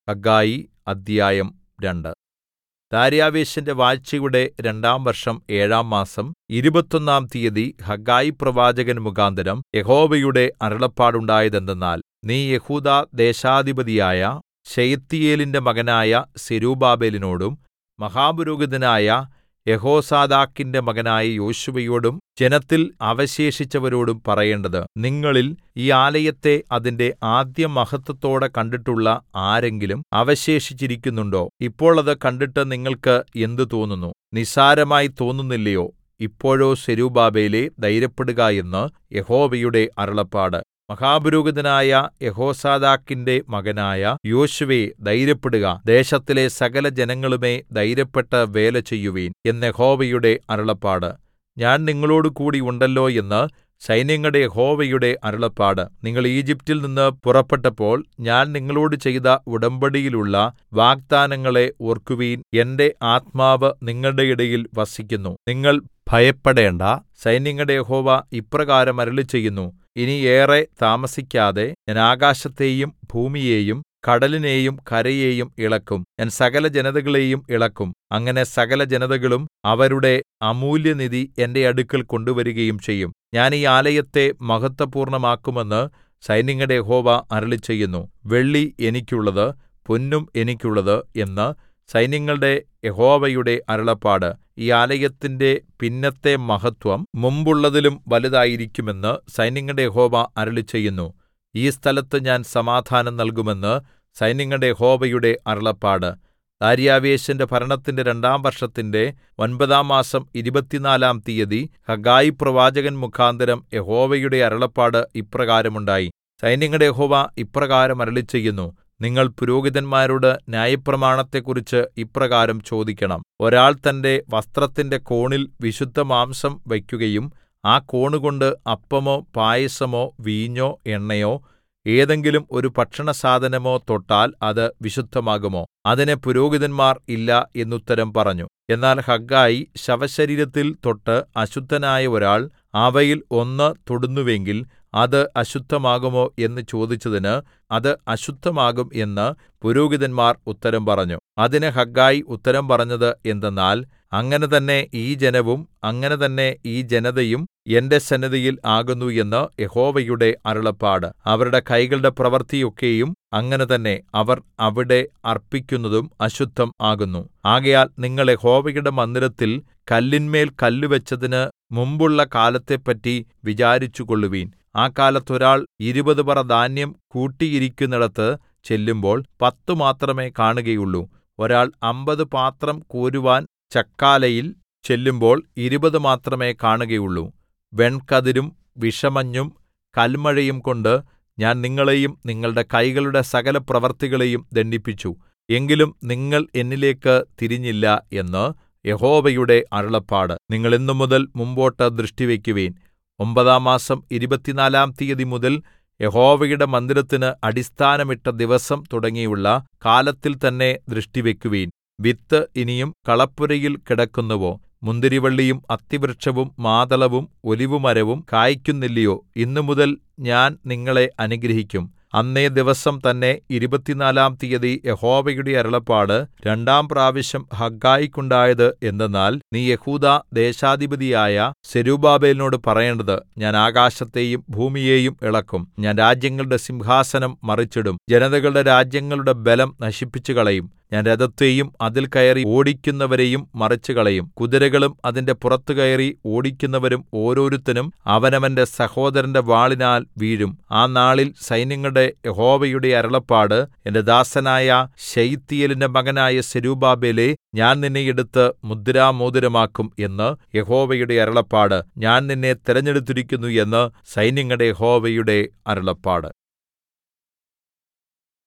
ഹഗ്ഗായി അദ്ധ്യായം രണ്ട് ദാര്യാവേശിന്റെ വാഴ്ചയുടെ രണ്ടാം വർഷം ഏഴാം മാസം ഇരുപത്തൊന്നാം തീയതി ഹഗ്ഗായി പ്രവാചകൻ മുഖാന്തരം യഹോവയുടെ അരുളപ്പാടുണ്ടായതെന്തെന്നാൽ നീ യെഹൂദാ ദേശാധിപതിയായ ശെയല്ത്തീയേലിന്റെ മകനായ സെരുബ്ബാബേലിനോടും മഹാപുരോഹിതനായ യെഹോസാദാക്കിന്റെ മകനായ യോശുവയോടും ജനത്തിൽ അവശേഷിച്ചവരോടും പറയേണ്ടത് നിങ്ങളിൽ ഈ ആലയത്തെ അതിന്റെ ആദ്യമഹത്വത്തോടെ കണ്ടിട്ടുള്ള ആരെങ്കിലും അവശേഷിച്ചിരിക്കുന്നുണ്ടോ ഇപ്പോൾ അത് കണ്ടിട്ട് നിങ്ങൾക്ക് എന്ത് തോന്നുന്നു നിസ്സാരമായി തോന്നുന്നില്ലയോ ഇപ്പോഴോ സെരുബ്ബാബേലേ ധൈര്യപ്പെടുക എന്ന് യഹോവയുടെ അരുളപ്പാട് മഹാപുരോഹിതനായ യെഹോസാദാക്കിന്റെ മകനായ യോശുവേ ധൈര്യപ്പെടുക ദേശത്തിലെ സകല ജനങ്ങളുമേ ധൈര്യപ്പെട്ട് വേല ചെയ്യുവിൻ എന്ന് യഹോവയുടെ അരുളപ്പാട് ഞാൻ നിങ്ങളോടുകൂടി ഉണ്ടല്ലോ എന്ന് സൈന്യങ്ങളുടെ യഹോവയുടെ അരുളപ്പാട് നിങ്ങൾ ഈജിപ്റ്റിൽ നിന്ന് പുറപ്പെട്ടപ്പോൾ ഞാൻ നിങ്ങളോട് ചെയ്ത ഉടമ്പടിയിലുള്ള വാഗ്ദാനങ്ങളെ ഓർക്കുവിൻ എന്റെ ആത്മാവ് നിങ്ങളുടെ ഇടയിൽ വസിക്കുന്നു നിങ്ങൾ ഭയപ്പെടേണ്ടാ സൈന്യങ്ങളുടെ യഹോവ ഇപ്രകാരം അരുളിച്ചെയ്യുന്നു ഇനി ഏറെ താമസിക്കാതെ ഞാൻ ആകാശത്തെയും ഭൂമിയെയും കടലിനെയും കരയെയും ഇളക്കും ഞാൻ സകല ജനതകളെയും ഇളക്കും അങ്ങനെ സകല ജനതകളും അവരുടെ അമൂല്യനിധി എന്റെ അടുക്കൽ കൊണ്ടുവരികയും ചെയ്യും ഞാൻ ഈ ആലയത്തെ മഹത്വപൂർണ്ണമാക്കുമെന്ന് സൈന്യങ്ങളുടെ യഹോവ അരുളിച്ചെയ്യുന്നു വെള്ളി എനിക്കുള്ളത് പൊന്നും എനിക്കുള്ളത് എന്ന് സൈന്യങ്ങളുടെ യഹോവയുടെ അരുളപ്പാട് ഈ ആലയത്തിന്റെ പിന്നത്തെ മഹത്വം മുമ്പുള്ളതിലും വലുതായിരിക്കുമെന്ന് സൈന്യങ്ങളുടെ യഹോവ അരുളിച്ചെയ്യുന്നു ഈ സ്ഥലത്ത് ഞാൻ സമാധാനം നൽകുമെന്ന് സൈന്യങ്ങളുടെ യഹോവയുടെ അരുളപ്പാട് ദാര്യാവേശിന്റെ ഭരണത്തിന്റെ രണ്ടാം വർഷത്തിന്റെ ഒൻപതാം മാസം ഇരുപത്തിനാലാം തീയതി ഹഗ്ഗായി പ്രവാചകൻ മുഖാന്തരം യഹോവയുടെ അരുളപ്പാട് ഇപ്രകാരമുണ്ടായി സൈന്യങ്ങളുടെ യഹോവ ഇപ്രകാരം അരുളിച്ചെയ്യുന്നു നിങ്ങൾ പുരോഹിതന്മാരോട് ന്യായപ്രമാണത്തെക്കുറിച്ച് ഇപ്രകാരം ചോദിക്കണം ഒരാൾ തന്റെ വസ്ത്രത്തിന്റെ കോണിൽ വിശുദ്ധമാംസം വയ്ക്കുകയും ആ കോണുകൊണ്ട് അപ്പമോ പായസമോ വീഞ്ഞോ എണ്ണയോ ഏതെങ്കിലും ഒരു ഭക്ഷണസാധനമോ തൊട്ടാൽ അത് വിശുദ്ധമാകുമോ അതിന് പുരോഹിതന്മാർ ഇല്ല എന്നുത്തരം പറഞ്ഞു എന്നാൽ ഹഗ്ഗായി ശവശരീരത്തിൽ തൊട്ട് അശുദ്ധനായ ഒരാൾ അവയിൽ ഒന്ന് തൊടുന്നുവെങ്കിൽ അത് അശുദ്ധമാകുമോ എന്ന് ചോദിച്ചതിന് അത് അശുദ്ധമാകും എന്ന് പുരോഹിതന്മാർ ഉത്തരം പറഞ്ഞു അതിന് ഹഗ്ഗായി ഉത്തരം പറഞ്ഞത് എന്തെന്നാൽ അങ്ങനെ തന്നെ ഈ ജനവും അങ്ങനെ തന്നെ ഈ ജനതയും എന്റെ സന്നിധിയിൽ ആകുന്നു എന്ന് യഹോവയുടെ അരുളപ്പാട് അവരുടെ കൈകളുടെ പ്രവൃത്തിയൊക്കെയും അങ്ങനെ തന്നെ അവർ അവിടെ അർപ്പിക്കുന്നതും അശുദ്ധം ആകുന്നു ആകയാൽ നിങ്ങൾ യഹോവയുടെ മന്ദിരത്തിൽ കല്ലിന്മേൽ കല്ലുവച്ചതിന് മുമ്പുള്ള കാലത്തെപ്പറ്റി വിചാരിച്ചുകൊള്ളുവിൻ ആ കാലത്ത് ഒരാൾ ഇരുപത് പറ ധാന്യം കൂട്ടിയിരിക്കുന്നിടത്ത് ചെല്ലുമ്പോൾ പത്തു മാത്രമേ കാണുകയുള്ളൂ ഒരാൾ അമ്പത് പാത്രം കോരുവാൻ ചക്കാലയിൽ ചെല്ലുമ്പോൾ ഇരുപത് മാത്രമേ കാണുകയുള്ളൂ വെൺകതിരും വിഷമഞ്ഞും കൽമഴയും കൊണ്ട് ഞാൻ നിങ്ങളെയും നിങ്ങളുടെ കൈകളുടെ സകല പ്രവൃത്തികളെയും ദണ്ഡിപ്പിച്ചു എങ്കിലും നിങ്ങൾ എന്നിലേക്ക് തിരിഞ്ഞില്ല എന്ന് യഹോവയുടെ അരുളപ്പാട് നിങ്ങൾ ഇന്നുമുതൽ മുമ്പോട്ട് ദൃഷ്ടിവെക്കുവിൻ ഒമ്പതാം മാസം ഇരുപത്തിനാലാം തീയതി മുതൽ യഹോവയുടെ മന്ദിരത്തിന് അടിസ്ഥാനമിട്ട ദിവസം തുടങ്ങിയുള്ള കാലത്തിൽ തന്നെ ദൃഷ്ടിവെക്കുവിൻ വിത്ത് ഇനിയും കളപ്പുരയിൽ കിടക്കുന്നുവോ മുന്തിരിവള്ളിയും അത്തിവൃക്ഷവും മാതളവും ഒലിവുമരവും കായ്ക്കുന്നില്ലയോ ഇന്നുമുതൽ ഞാൻ നിങ്ങളെ അനുഗ്രഹിക്കും അന്നേ ദിവസം തന്നെ ഇരുപത്തിനാലാം തീയതി യഹോവയുടെ അരുളപ്പാട് രണ്ടാം പ്രാവശ്യം ഹഗ്ഗായിക്കുണ്ടായത് എന്തെന്നാൽ നീ യഹൂദാ ദേശാധിപതിയായ സെരുബ്ബാബേലിനോട് പറയേണ്ടത് ഞാൻ ആകാശത്തെയും ഭൂമിയെയും ഇളക്കും ഞാൻ രാജ്യങ്ങളുടെ സിംഹാസനം മറിച്ചിടും ജനതകളുടെ രാജ്യങ്ങളുടെ ബലം നശിപ്പിച്ചുകളയും ഞാൻ രഥത്തെയും അതിൽ കയറി ഓടിക്കുന്നവരെയും മറിച്ചുകളയും കുതിരകളും അതിന്റെ പുറത്തു കയറി ഓടിക്കുന്നവരും ഓരോരുത്തനും അവനവന്റെ സഹോദരന്റെ വാളിനാൽ വീഴും ആ നാളിൽ സൈന്യങ്ങളുടെ യഹോവയുടെ അരുളപ്പാട് എന്റെ ദാസനായ ശെയല്ത്തീയേലിന്റെ മകനായ സെരുബ്ബാബേലേ ഞാൻ നിന്നെ എടുത്ത് മുദ്രാമോതിരമാക്കും എന്ന് യഹോവയുടെ അരുളപ്പാട് ഞാൻ നിന്നെ തിരഞ്ഞെടുത്തിരിക്കുന്നു എന്ന് സൈന്യങ്ങളുടെ യഹോവയുടെ അരുളപ്പാട്